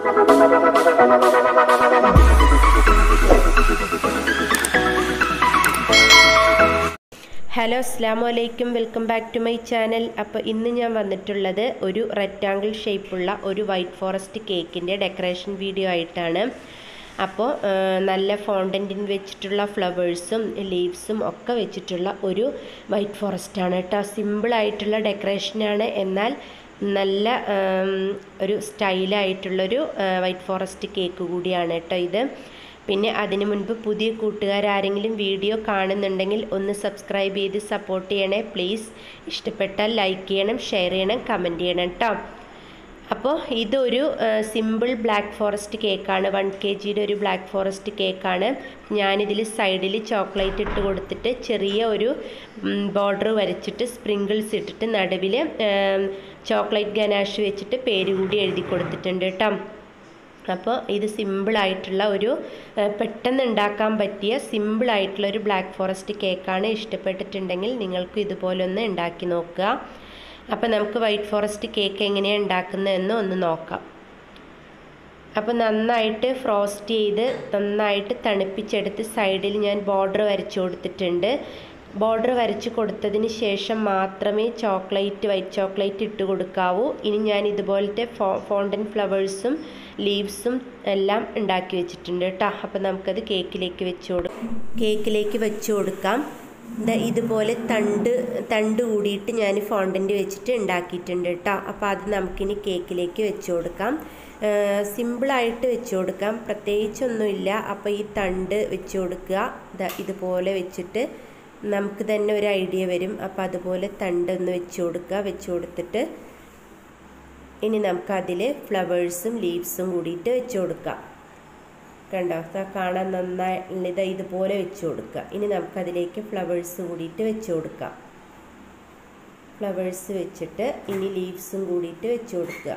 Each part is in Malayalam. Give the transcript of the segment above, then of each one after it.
ഹലോ അസ്സാം വലൈക്കും welcome back to my channel അപ്പോൾ ഇന്ന് ഞാൻ വന്നിട്ടുള്ളത് ഒരു റെക്റ്റാങ്കിൾ ഷേപ്പുള്ള ഒരു വൈറ്റ് ഫോറസ്റ്റ് കേക്കിൻ്റെ ഡെക്കറേഷൻ വീഡിയോ ആയിട്ടാണ് അപ്പോൾ നല്ല ഫോണ്ടൻറ്റിൻ വെച്ചിട്ടുള്ള ഫ്ലവേഴ്സും ലീവ്സും ഒക്കെ വെച്ചിട്ടുള്ള ഒരു വൈറ്റ് ഫോറസ്റ്റാണ് കേട്ടോ സിമ്പിളായിട്ടുള്ള ഡെക്കറേഷനാണ് എന്നാൽ നല്ല ഒരു സ്റ്റൈലായിട്ടുള്ളൊരു വൈറ്റ് ഫോറസ്റ്റ് കേക്ക് കൂടിയാണ് കേട്ടോ ഇത് പിന്നെ അതിനു മുൻപ് പുതിയ കൂട്ടുകാരാരെങ്കിലും വീഡിയോ കാണുന്നുണ്ടെങ്കിൽ ഒന്ന് സബ്സ്ക്രൈബ് ചെയ്ത് സപ്പോർട്ട് ചെയ്യണേ പ്ലീസ് ഇഷ്ടപ്പെട്ടാൽ ലൈക്ക് ചെയ്യണം ഷെയർ ചെയ്യണം കമൻറ്റ് ചെയ്യണം കേട്ടോ അപ്പോൾ ഇതൊരു സിമ്പിൾ ബ്ലാക്ക് ഫോറസ്റ്റ് കേക്കാണ് വൺ കെ ജിയുടെ ഒരു ബ്ലാക്ക് ഫോറസ്റ്റ് കേക്കാണ് ഞാനിതിൽ സൈഡിൽ ചോക്ലേറ്റ് ഇട്ട് കൊടുത്തിട്ട് ചെറിയ ഒരു ബോർഡർ വരച്ചിട്ട് സ്പ്രിങ്കിൾസ് ഇട്ടിട്ട് നടുവിൽ ചോക്ലേറ്റ് ഗനാഷ് വെച്ചിട്ട് പേര് കൂടി എഴുതി കൊടുത്തിട്ടുണ്ട് കേട്ടോ അപ്പോൾ ഇത് സിമ്പിളായിട്ടുള്ള ഒരു പെട്ടെന്ന് ഉണ്ടാക്കാൻ പറ്റിയ സിമ്പിളായിട്ടുള്ള ഒരു ബ്ലാക്ക് ഫോറസ്റ്റ് കേക്കാണ് ഇഷ്ടപ്പെട്ടിട്ടുണ്ടെങ്കിൽ നിങ്ങൾക്ക് ഇതുപോലെ ഒന്ന് ഉണ്ടാക്കി നോക്കുക അപ്പോൾ നമുക്ക് വൈറ്റ് ഫോറസ്റ്റ് കേക്ക് എങ്ങനെയാണ് ഉണ്ടാക്കുന്നതെന്ന് ഒന്ന് നോക്കാം അപ്പോൾ നന്നായിട്ട് ഫ്രോസ്റ്റ് ചെയ്ത് നന്നായിട്ട് തണുപ്പിച്ചെടുത്ത് സൈഡിൽ ഞാൻ ബോർഡർ വരച്ചു കൊടുത്തിട്ടുണ്ട് ബോർഡർ വരച്ച് കൊടുത്തതിന് ശേഷം മാത്രമേ ചോക്ലേറ്റ് വൈറ്റ് ചോക്ലേറ്റ് ഇട്ട് കൊടുക്കാവൂ ഇനി ഞാൻ ഇതുപോലത്തെ ഫോ ഫോണ്ടൻ ഫ്ലവേഴ്സും ലീവ്സും എല്ലാം ഉണ്ടാക്കി വെച്ചിട്ടുണ്ട് കേട്ടോ അപ്പോൾ നമുക്കത് കേക്കിലേക്ക് വെച്ച് കൊടുക്കാം കേക്കിലേക്ക് വെച്ച് കൊടുക്കാം ഇതുപോലെ തണ്ട് തണ്ട് കൂടിയിട്ട് ഞാൻ ഫോണ്ടൻ്റ് വെച്ചിട്ട് ഉണ്ടാക്കിയിട്ടുണ്ട് കേട്ടോ അപ്പോൾ അത് നമുക്കിനി കേക്കിലേക്ക് വെച്ച് കൊടുക്കാം സിമ്പിളായിട്ട് വെച്ച് കൊടുക്കാം പ്രത്യേകിച്ചൊന്നുമില്ല അപ്പോൾ ഈ തണ്ട് വെച്ച് കൊടുക്കുക ഇതുപോലെ വെച്ചിട്ട് നമുക്ക് തന്നെ ഒരു ഐഡിയ വരും അപ്പോൾ അതുപോലെ തണ്ടൊന്ന് വെച്ച് കൊടുക്കുക വെച്ച് കൊടുത്തിട്ട് ഇനി നമുക്ക് അതിൽ ഫ്ലവേഴ്സും ലീവ്സും കൂടിയിട്ട് വെച്ച് കൊടുക്കാം കണ്ടോ കാണാൻ നന്നായി ഇത് ഇതുപോലെ വെച്ച് കൊടുക്കുക ഇനി നമുക്കതിലേക്ക് ഫ്ലവേഴ്സ് കൂടിയിട്ട് വെച്ച് കൊടുക്കാം ഫ്ലവേഴ്സ് വെച്ചിട്ട് ഇനി ലീവ്സും കൂടിയിട്ട് വെച്ച് കൊടുക്കുക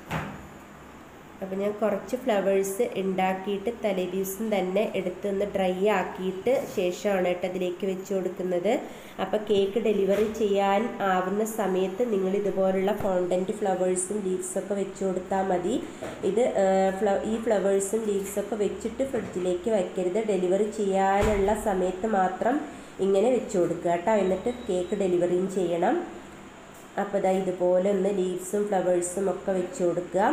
അപ്പോൾ ഞാൻ കുറച്ച് ഫ്ലവേഴ്സ് ഉണ്ടാക്കിയിട്ട് തലേ ദിവസം തന്നെ എടുത്തൊന്ന് ഡ്രൈ ആക്കിയിട്ട് ശേഷമാണ് കേട്ടോ അതിലേക്ക് വെച്ച് കൊടുക്കുന്നത് അപ്പോൾ കേക്ക് ഡെലിവറി ചെയ്യാൻ ആവുന്ന സമയത്ത് നിങ്ങൾ ഇതുപോലുള്ള ഫോണ്ടൻറ്റ് ഫ്ലവേഴ്സും ലീവ്സൊക്കെ വെച്ച് കൊടുത്താൽ മതി ഇത് ഈ ഫ്ലവേഴ്സും ലീവ്സൊക്കെ വെച്ചിട്ട് ഫ്രിഡ്ജിലേക്ക് വയ്ക്കരുത് ഡെലിവറി ചെയ്യാനുള്ള സമയത്ത് മാത്രം ഇങ്ങനെ വെച്ച് കൊടുക്കുക കേട്ടോ എന്നിട്ട് കേക്ക് ഡെലിവറിയും ചെയ്യണം അപ്പോൾ ഇതാ ഇതുപോലെ ഒന്ന് ലീവ്സും ഫ്ലവേഴ്സും ഒക്കെ വെച്ച് കൊടുക്കുക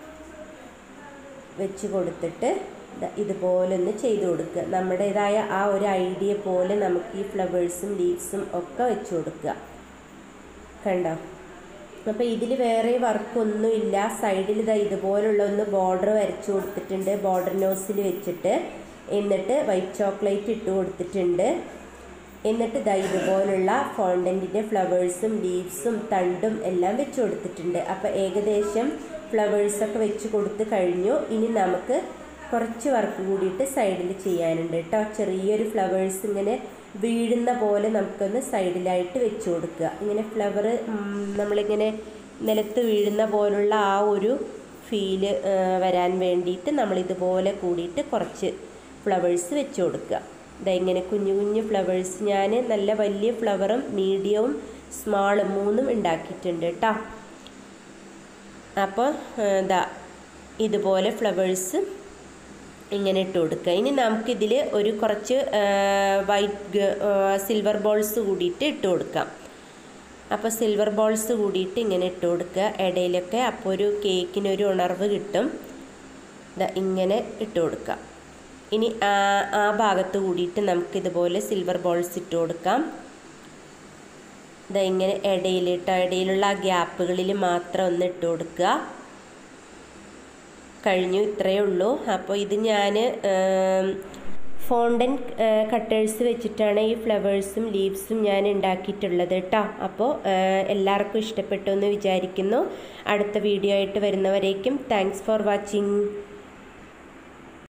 വെച്ച് കൊടുത്തിട്ട് ഇതുപോലെ ഒന്ന് ചെയ്ത് കൊടുക്കുക നമ്മുടേതായ ആ ഒരു ഐഡിയ പോലെ നമുക്ക് ഈ ഫ്ലവേഴ്സും ലീവ്സും ഒക്കെ വെച്ച് കൊടുക്കുക കണ്ടോ അപ്പോൾ ഇതിൽ വേറെ വർക്കൊന്നുമില്ല സൈഡിൽ ഇതാ ഇതുപോലുള്ള ഒന്ന് ബോർഡർ വരച്ചു കൊടുത്തിട്ടുണ്ട് ബോർഡർ നോസിൽ വെച്ചിട്ട് എന്നിട്ട് വൈറ്റ് ചോക്ലേറ്റ് ഇട്ട് കൊടുത്തിട്ടുണ്ട് എന്നിട്ട് ഇതാ ഇതുപോലുള്ള ഫോണ്ടൻറ്റിൻ്റെ ഫ്ലവേഴ്സും ലീവ്സും തണ്ടും എല്ലാം വെച്ച് കൊടുത്തിട്ടുണ്ട് അപ്പോൾ ഏകദേശം ഫ്ലവേഴ്സൊക്കെ വെച്ച് കൊടുത്ത് കഴിഞ്ഞു ഇനി നമുക്ക് കുറച്ച് വർക്ക് കൂടിയിട്ട് സൈഡിൽ ചെയ്യാനുണ്ട് കേട്ടോ ചെറിയൊരു ഫ്ലവേഴ്സ് ഇങ്ങനെ വീഴുന്ന പോലെ നമുക്കൊന്ന് സൈഡിലായിട്ട് വെച്ച് കൊടുക്കുക ഇങ്ങനെ ഫ്ലവർ നമ്മളിങ്ങനെ നിലത്ത് വീഴുന്ന പോലുള്ള ആ ഒരു ഫീല് വരാൻ വേണ്ടിയിട്ട് നമ്മളിതുപോലെ കൂടിയിട്ട് കുറച്ച് ഫ്ലവേഴ്സ് വെച്ച് കൊടുക്കുക ഇതാ ഇങ്ങനെ കുഞ്ഞു കുഞ്ഞു ഫ്ലവേഴ്സ് ഞാൻ നല്ല വലിയ ഫ്ലവറും മീഡിയവും സ്മാളും മൂന്നും ഉണ്ടാക്കിയിട്ടുണ്ട് കേട്ടോ അപ്പോൾ ഇതാ ഇതുപോലെ ഫ്ലവേഴ്സ് ഇങ്ങനെ ഇട്ട് കൊടുക്കുക ഇനി നമുക്കിതിൽ ഒരു കുറച്ച് വൈറ്റ് സിൽവർ ബോൾസ് കൂടിയിട്ട് ഇട്ട് കൊടുക്കാം അപ്പോൾ സിൽവർ ബോൾസ് കൂടിയിട്ട് ഇങ്ങനെ ഇട്ട് കൊടുക്കുക ഇടയിലൊക്കെ അപ്പോൾ ഒരു കേക്കിനൊരു ഉണർവ് കിട്ടും ഇങ്ങനെ ഇട്ട് കൊടുക്കാം ഇനി ആ ഭാഗത്ത് കൂടിയിട്ട് നമുക്കിതുപോലെ സിൽവർ ബോൾസ് ഇട്ട് കൊടുക്കാം ഇതാ ഇങ്ങനെ ഇടയിലിട്ട് ഇടയിലുള്ള ആ ഗ്യാപ്പുകളിൽ മാത്രം ഒന്ന് ഇട്ട് കൊടുക്കുക കഴിഞ്ഞു ഇത്രയേ ഉള്ളൂ അപ്പോൾ ഇത് ഞാൻ ഫോണ്ടൻ കട്ടേഴ്സ് വെച്ചിട്ടാണ് ഈ ഫ്ലവേഴ്സും ലീവ്സും ഞാൻ ഉണ്ടാക്കിയിട്ടുള്ളത് കേട്ടോ അപ്പോൾ എല്ലാവർക്കും ഇഷ്ടപ്പെട്ടു എന്ന് വിചാരിക്കുന്നു അടുത്ത വീഡിയോ ആയിട്ട് വരുന്നവരേക്കും താങ്ക്സ് ഫോർ വാച്ചിങ്